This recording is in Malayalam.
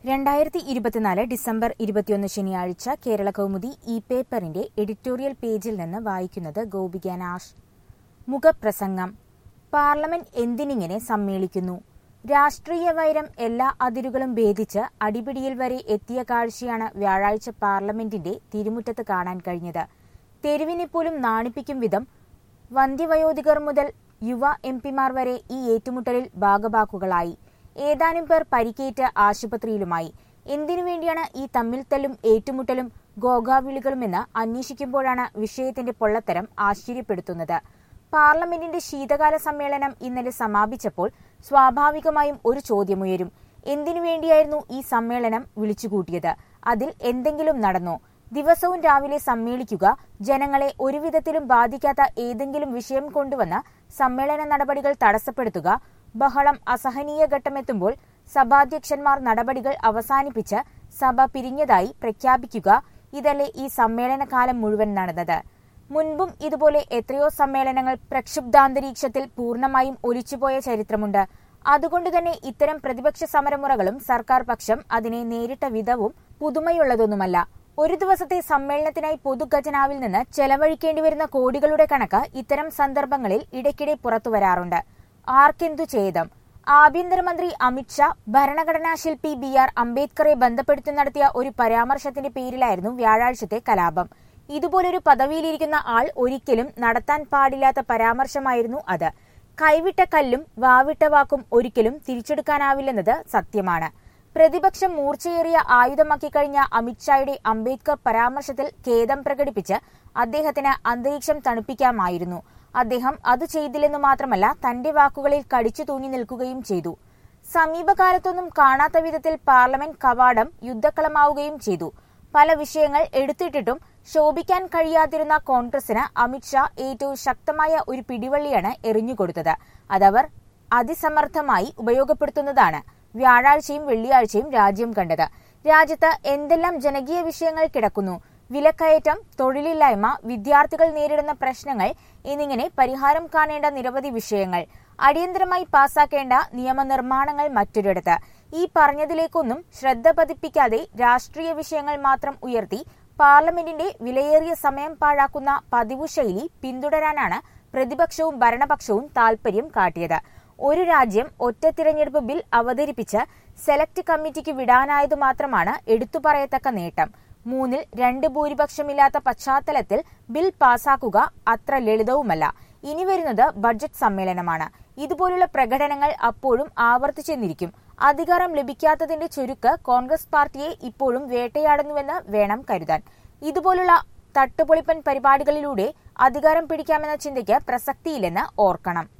രണ്ടായിരത്തി ഇരുപത്തിനാല് ഡിസംബർ ഇരുപത്തിയൊന്ന് ശനിയാഴ്ച കേരള കൗമുദി ഈ പേപ്പറിന്റെ എഡിറ്റോറിയൽ പേജിൽ നിന്ന് വായിക്കുന്നത് ഗോപിക നാഷ് മുഖപ്രസംഗം പാർലമെന്റ് എന്തിനിങ്ങനെ സമ്മേളിക്കുന്നു രാഷ്ട്രീയ വൈരം എല്ലാ അതിരുകളും ഭേദിച്ച് അടിപിടിയിൽ വരെ എത്തിയ കാഴ്ചയാണ് വ്യാഴാഴ്ച പാർലമെന്റിന്റെ തിരുമുറ്റത്ത് കാണാൻ കഴിഞ്ഞത് തെരുവിനെ പോലും നാണിപ്പിക്കും വിധം വന്ധ്യവയോധികർ മുതൽ യുവ എം പിമാർ വരെ ഈ ഏറ്റുമുട്ടലിൽ ഭാഗഭാക്കുകളായി ഏതാനും പേർ പരിക്കേറ്റ് ആശുപത്രിയിലുമായി എന്തിനു വേണ്ടിയാണ് ഈ തമ്മിൽത്തല്ലും ഏറ്റുമുട്ടലും ഗോഗാവിളികളുമെന്ന് അന്വേഷിക്കുമ്പോഴാണ് വിഷയത്തിന്റെ പൊള്ളത്തരം ആശ്ചര്യപ്പെടുത്തുന്നത് പാർലമെന്റിന്റെ ശീതകാല സമ്മേളനം ഇന്നലെ സമാപിച്ചപ്പോൾ സ്വാഭാവികമായും ഒരു ചോദ്യമുയരും എന്തിനു വേണ്ടിയായിരുന്നു ഈ സമ്മേളനം വിളിച്ചുകൂട്ടിയത് അതിൽ എന്തെങ്കിലും നടന്നോ ദിവസവും രാവിലെ സമ്മേളിക്കുക ജനങ്ങളെ ഒരുവിധത്തിലും ബാധിക്കാത്ത ഏതെങ്കിലും വിഷയം കൊണ്ടുവന്ന് സമ്മേളന നടപടികൾ തടസ്സപ്പെടുത്തുക ബഹളം അസഹനീയ ഘട്ടമെത്തുമ്പോൾ സഭാധ്യക്ഷന്മാർ നടപടികൾ അവസാനിപ്പിച്ച് സഭ പിരിഞ്ഞതായി പ്രഖ്യാപിക്കുക ഇതല്ലേ ഈ സമ്മേളനകാലം മുഴുവൻ നടന്നത് മുൻപും ഇതുപോലെ എത്രയോ സമ്മേളനങ്ങൾ പ്രക്ഷുബ്ധാന്തരീക്ഷത്തിൽ പൂർണ്ണമായും ഒലിച്ചുപോയ ചരിത്രമുണ്ട് അതുകൊണ്ടുതന്നെ ഇത്തരം പ്രതിപക്ഷ സമരമുറകളും സർക്കാർ പക്ഷം അതിനെ നേരിട്ട വിധവും പുതുമയുള്ളതൊന്നുമല്ല ഒരു ദിവസത്തെ സമ്മേളനത്തിനായി പൊതുഖജനാവിൽ നിന്ന് ചെലവഴിക്കേണ്ടി വരുന്ന കോടികളുടെ കണക്ക് ഇത്തരം സന്ദർഭങ്ങളിൽ ഇടയ്ക്കിടെ പുറത്തുവരാറുണ്ട് ആർക്കെന്തു ഛേദം ആഭ്യന്തരമന്ത്രി അമിത്ഷാ ഭരണഘടനാ ശില്പി ബി ആർ അംബേദ്കറെ ബന്ധപ്പെടുത്തി നടത്തിയ ഒരു പരാമർശത്തിന്റെ പേരിലായിരുന്നു വ്യാഴാഴ്ചത്തെ കലാപം ഇതുപോലൊരു പദവിയിലിരിക്കുന്ന ആൾ ഒരിക്കലും നടത്താൻ പാടില്ലാത്ത പരാമർശമായിരുന്നു അത് കൈവിട്ട കല്ലും വാവിട്ട വാക്കും ഒരിക്കലും തിരിച്ചെടുക്കാനാവില്ലെന്നത് സത്യമാണ് പ്രതിപക്ഷം മൂർച്ചയേറിയ ആയുധമാക്കി കഴിഞ്ഞ അമിത്ഷായുടെ അംബേദ്കർ പരാമർശത്തിൽ ഖേദം പ്രകടിപ്പിച്ച് അദ്ദേഹത്തിന് അന്തരീക്ഷം തണുപ്പിക്കാമായിരുന്നു അദ്ദേഹം അത് ചെയ്തില്ലെന്നു മാത്രമല്ല തന്റെ വാക്കുകളിൽ കടിച്ചു തൂങ്ങി നിൽക്കുകയും ചെയ്തു സമീപകാലത്തൊന്നും കാണാത്ത വിധത്തിൽ പാർലമെന്റ് കവാടം യുദ്ധക്കളമാവുകയും ചെയ്തു പല വിഷയങ്ങൾ എടുത്തിട്ടിട്ടും ശോഭിക്കാൻ കഴിയാതിരുന്ന കോൺഗ്രസിന് അമിത്ഷാ ഏറ്റവും ശക്തമായ ഒരു പിടിവള്ളിയാണ് എറിഞ്ഞുകൊടുത്തത് അതവർ അതിസമർത്ഥമായി ഉപയോഗപ്പെടുത്തുന്നതാണ് വ്യാഴാഴ്ചയും വെള്ളിയാഴ്ചയും രാജ്യം കണ്ടത് രാജ്യത്ത് എന്തെല്ലാം ജനകീയ വിഷയങ്ങൾ കിടക്കുന്നു വിലക്കയറ്റം തൊഴിലില്ലായ്മ വിദ്യാർത്ഥികൾ നേരിടുന്ന പ്രശ്നങ്ങൾ എന്നിങ്ങനെ പരിഹാരം കാണേണ്ട നിരവധി വിഷയങ്ങൾ അടിയന്തരമായി പാസാക്കേണ്ട നിയമനിർമ്മാണങ്ങൾ മറ്റൊരിടത്ത് ഈ പറഞ്ഞതിലേക്കൊന്നും ശ്രദ്ധ പതിപ്പിക്കാതെ രാഷ്ട്രീയ വിഷയങ്ങൾ മാത്രം ഉയർത്തി പാർലമെന്റിന്റെ വിലയേറിയ സമയം പാഴാക്കുന്ന പതിവു ശൈലി പിന്തുടരാനാണ് പ്രതിപക്ഷവും ഭരണപക്ഷവും താൽപര്യം കാട്ടിയത് ഒരു രാജ്യം ഒറ്റ തിരഞ്ഞെടുപ്പ് ബിൽ അവതരിപ്പിച്ച് സെലക്ട് കമ്മിറ്റിക്ക് വിടാനായതു മാത്രമാണ് എടുത്തു പറയത്തക്ക നേട്ടം മൂന്നിൽ രണ്ട് ഭൂരിപക്ഷമില്ലാത്ത പശ്ചാത്തലത്തിൽ ബിൽ പാസാക്കുക അത്ര ലളിതവുമല്ല ഇനി വരുന്നത് ബഡ്ജറ്റ് സമ്മേളനമാണ് ഇതുപോലുള്ള പ്രകടനങ്ങൾ അപ്പോഴും ആവർത്തിച്ചെന്നിരിക്കും അധികാരം ലഭിക്കാത്തതിന്റെ ചുരുക്ക് കോൺഗ്രസ് പാർട്ടിയെ ഇപ്പോഴും വേട്ടയാടുന്നുവെന്ന് വേണം കരുതാൻ ഇതുപോലുള്ള തട്ടുപൊളിപ്പൻ പരിപാടികളിലൂടെ അധികാരം പിടിക്കാമെന്ന ചിന്തയ്ക്ക് പ്രസക്തിയില്ലെന്ന് ഓർക്കണം